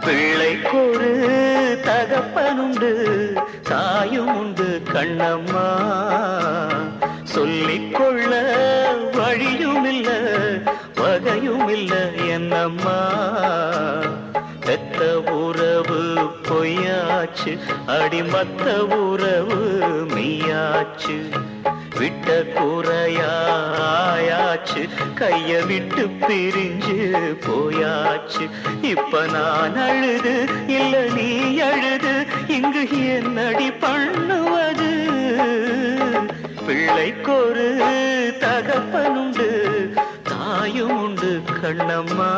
பிள்ளைக்கொரு தகப்பனுண்டு தாயும் உண்டு கண்ணம்மா சொல்லிக்கொள்ள வழியும் இல்ல வகையும் இல்ல என்னம்மா பெத்த உறவு பொய்யாச்சு அடிமத்த உறவு மெய்யாச்சு விட்ட குறையாயாச்சு கைய விட்டு பிரிஞ்சு போயாச்சு இப்ப நான் அழுது இல்ல நீ அழுது இங்கு என்னடி பண்ணுவது பிள்ளைக்கொரு தகப்பனுண்டு தாயும் உண்டு கண்ணம்மா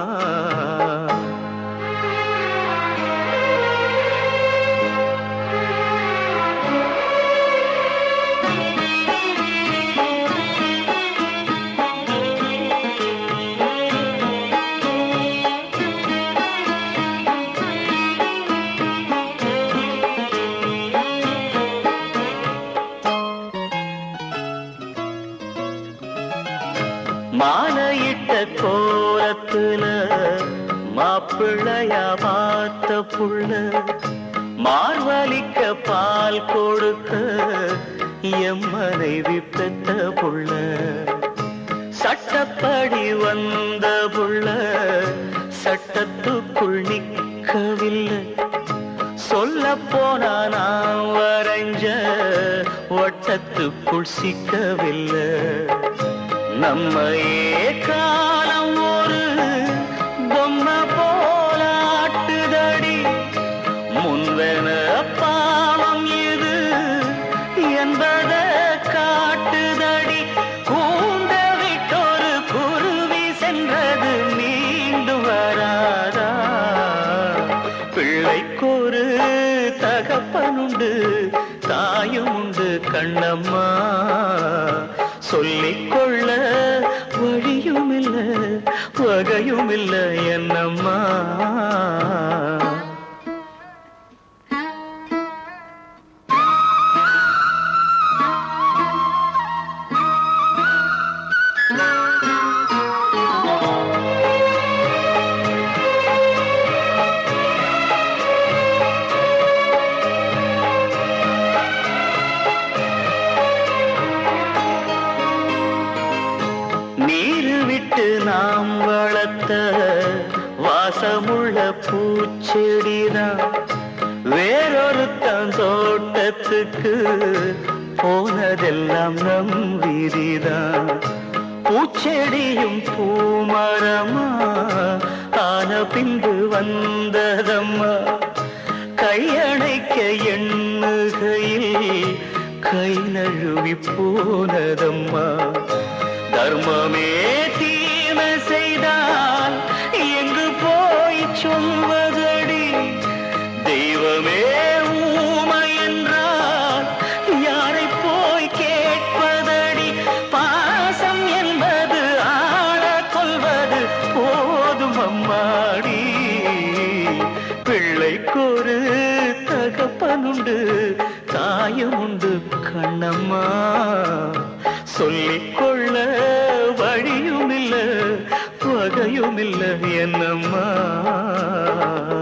மாலையிட்ட கோலத்துல மாப்பிள்ளையா பார்த்த புள்ள மார்வலிக்க பால் கொடுக்க எம் மனைவி பெத்த புள்ள சட்டப்படி வந்த புள்ள சட்டத்துக்குள் நிற்கவில்லை சொல்ல போனா நான் வரைஞ்ச வட்டத்துக்குள் சிக்கவில்லை நம்மையே காலம் ஒரு பொம்மை போலாட்டுதடி முன்வென பாவம் இது என்பத காட்டுதடி கூண்ட விட்டொரு குருவி சென்றது மீண்டும் வராதா பிள்ளைக்கொரு தகப்பனுண்டு தாயும் உண்டு கண்ணம்மா சொல்லிக்கொள்ள வழியும் இல்ல வகையும் இல்ல என்னம்மா நீர் விட்டு நாம் வளர்த்த வாசமுள்ள பூச்செடிதான் வேறொருத்தன் தோட்டத்துக்கு போனதெல்லாம் நம் வீதிதான் பூச்செடியும் பூமரமா ஆன பின்பு வந்ததம்மா கையணைக்க எண்ணுகையில் கை நழுவி போனதம்மா தர்மமே தீமை செய்தால் எங்கு போய் சொல்வதடி தெய்வமே ஊமை என்றால் யாரை போய் கேட்பதடி பாசம் என்பது ஆள கொள்வது போதும் அம்மாடி பிள்ளைக்கொரு தகப்பனுண்டு தாயும் உண்டு கண்ணம்மா சொல்லிக்கொள்ள வழியும் இல்ல வகையும் இல்ல என்னம்மா